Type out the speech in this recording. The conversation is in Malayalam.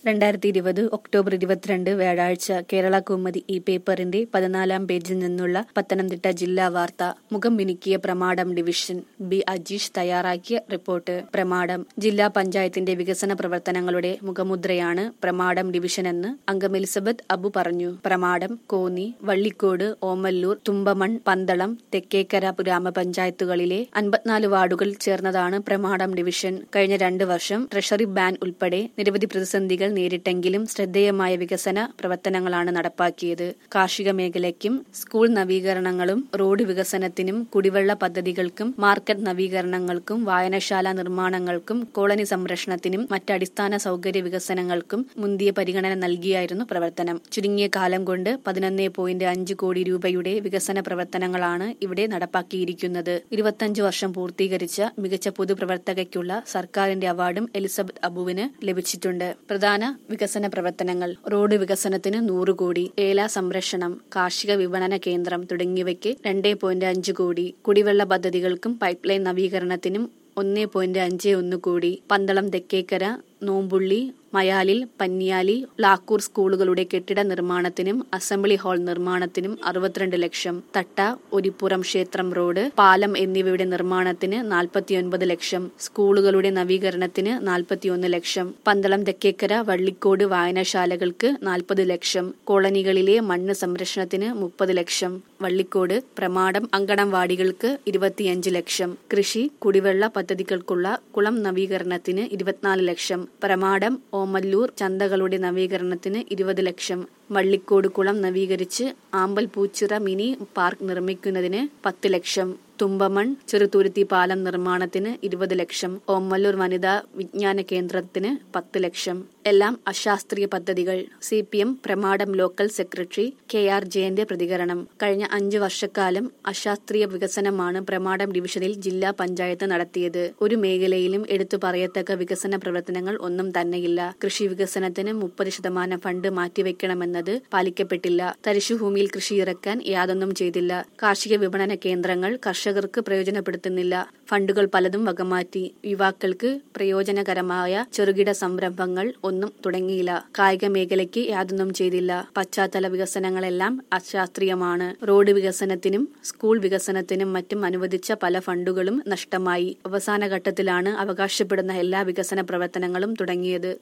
രണ്ടായിരത്തി ഇരുപത് ഒക്ടോബർ ഇരുപത്തിരണ്ട് വ്യാഴാഴ്ച കേരള കൗമുദി ഈ പേപ്പറിന്റെ പതിനാലാം പേജിൽ നിന്നുള്ള പത്തനംതിട്ട ജില്ലാ വാർത്ത മുഖം മിനുക്കിയ പ്രമാടം ഡിവിഷൻ ബി അജീഷ് തയ്യാറാക്കിയ റിപ്പോർട്ട് പ്രമാടം ജില്ലാ പഞ്ചായത്തിന്റെ വികസന പ്രവർത്തനങ്ങളുടെ മുഖമുദ്രയാണ് പ്രമാടം ഡിവിഷൻ എന്ന് അംഗം എലിസബത്ത് അബു പറഞ്ഞു പ്രമാടം കോന്നി വള്ളിക്കോട് ഓമല്ലൂർ തുമ്പമൺ പന്തളം തെക്കേക്കര ഗ്രാമപഞ്ചായത്തുകളിലെ അൻപത്തിനാല് വാർഡുകൾ ചേർന്നതാണ് പ്രമാടം ഡിവിഷൻ കഴിഞ്ഞ രണ്ട് വർഷം ട്രഷറി ബാൻ ഉൾപ്പെടെ നിരവധി പ്രതിസന്ധികൾ നേരിട്ടെങ്കിലും ശ്രദ്ധേയമായ വികസന പ്രവർത്തനങ്ങളാണ് നടപ്പാക്കിയത് കാർഷിക മേഖലയ്ക്കും സ്കൂൾ നവീകരണങ്ങളും റോഡ് വികസനത്തിനും കുടിവെള്ള പദ്ധതികൾക്കും മാർക്കറ്റ് നവീകരണങ്ങൾക്കും വായനശാല നിർമ്മാണങ്ങൾക്കും കോളനി സംരക്ഷണത്തിനും മറ്റ് അടിസ്ഥാന സൗകര്യ വികസനങ്ങൾക്കും മുന്തിയ പരിഗണന നൽകിയായിരുന്നു പ്രവർത്തനം ചുരുങ്ങിയ കാലം കൊണ്ട് പതിനൊന്ന് പോയിന്റ് അഞ്ച് കോടി രൂപയുടെ വികസന പ്രവർത്തനങ്ങളാണ് ഇവിടെ നടപ്പാക്കിയിരിക്കുന്നത് ഇരുപത്തഞ്ച് വർഷം പൂർത്തീകരിച്ച മികച്ച പൊതുപ്രവർത്തകയ്ക്കുള്ള സർക്കാരിന്റെ അവാർഡും എലിസബത്ത് അബുവിന് ലഭിച്ചിട്ടുണ്ട് പ്രധാന വികസന പ്രവർത്തനങ്ങൾ റോഡ് വികസനത്തിന് നൂറ് കോടി ഏല സംരക്ഷണം കാർഷിക വിപണന കേന്ദ്രം തുടങ്ങിയവയ്ക്ക് രണ്ടേ പോയിന്റ് അഞ്ച് കോടി കുടിവെള്ള പദ്ധതികൾക്കും പൈപ്പ് ലൈൻ നവീകരണത്തിനും ഒന്ന് പോയിന്റ് അഞ്ച് ഒന്ന് കോടി പന്തളം തെക്കേക്കര നോമ്പുള്ളി മയാലിൽ പന്നിയാലി ലാക്കൂർ സ്കൂളുകളുടെ കെട്ടിട നിർമ്മാണത്തിനും അസംബ്ലി ഹാൾ നിർമ്മാണത്തിനും അറുപത്തിരണ്ട് ലക്ഷം തട്ട ഒരിപ്പുറം ക്ഷേത്രം റോഡ് പാലം എന്നിവയുടെ നിർമ്മാണത്തിന് നാൽപ്പത്തിയൊൻപത് ലക്ഷം സ്കൂളുകളുടെ നവീകരണത്തിന് നാൽപ്പത്തിയൊന്ന് ലക്ഷം പന്തളം തെക്കേക്കര വള്ളിക്കോട് വായനശാലകൾക്ക് നാൽപ്പത് ലക്ഷം കോളനികളിലെ മണ്ണ് സംരക്ഷണത്തിന് മുപ്പത് ലക്ഷം വള്ളിക്കോട് പ്രമാടം അങ്കണവാടികൾക്ക് ഇരുപത്തിയഞ്ച് ലക്ഷം കൃഷി കുടിവെള്ള പദ്ധതികൾക്കുള്ള കുളം നവീകരണത്തിന് ഇരുപത്തിനാല് ലക്ഷം പ്രമാടം ഓമല്ലൂർ ചന്തകളുടെ നവീകരണത്തിന് ഇരുപത് ലക്ഷം വള്ളിക്കോട് കുളം നവീകരിച്ച് ആമ്പൽ പൂച്ചിറ മിനി പാർക്ക് നിർമ്മിക്കുന്നതിന് പത്ത് ലക്ഷം തുമ്പമൺ ചെറുതുരുത്തി പാലം നിർമ്മാണത്തിന് ഇരുപത് ലക്ഷം ഓമല്ലൂർ വനിതാ വിജ്ഞാന കേന്ദ്രത്തിന് പത്ത് ലക്ഷം എല്ലാം അശാസ്ത്രീയ പദ്ധതികൾ C P M Pramadam local secretary K R ജയന്റെ പ്രതികരണം കഴിഞ്ഞ അഞ്ചു വർഷക്കാലം അശാസ്ത്രീയ വികസനമാണ് പ്രമാടം ഡിവിഷനിൽ ജില്ലാ പഞ്ചായത്ത് നടത്തിയത് ഒരു മേഖലയിലും എടുത്തു പറയത്തക്ക വികസന പ്രവർത്തനങ്ങൾ ഒന്നും തന്നെയില്ല കൃഷി വികസനത്തിന് മുപ്പത് ശതമാനം ഫണ്ട് മാറ്റിവെക്കണമെന്നത് പാലിക്കപ്പെട്ടില്ല തരിശുഭൂമിയിൽ കൃഷി ഇറക്കാൻ യാതൊന്നും ചെയ്തില്ല കാർഷിക വിപണന കേന്ദ്രങ്ങൾ കർഷകർക്ക് പ്രയോജനപ്പെടുത്തുന്നില്ല ഫണ്ടുകൾ പലതും വകമാറ്റി യുവാക്കൾക്ക് പ്രയോജനകരമായ ചെറുകിട സംരംഭങ്ങൾ ഒന്നും തുടങ്ങിയില്ല കായിക മേഖലയ്ക്ക് യാതൊന്നും ചെയ്തില്ല പശ്ചാത്തല വികസനങ്ങളെല്ലാം അശാസ്ത്രീയമാണ് റോഡ് വികസനത്തിനും സ്കൂൾ വികസനത്തിനും മറ്റും അനുവദിച്ച പല ഫണ്ടുകളും നഷ്ടമായി അവസാന ഘട്ടത്തിലാണ് അവകാശപ്പെടുന്ന എല്ലാ വികസന പ്രവർത്തനങ്ങളും തുടങ്ങിയത്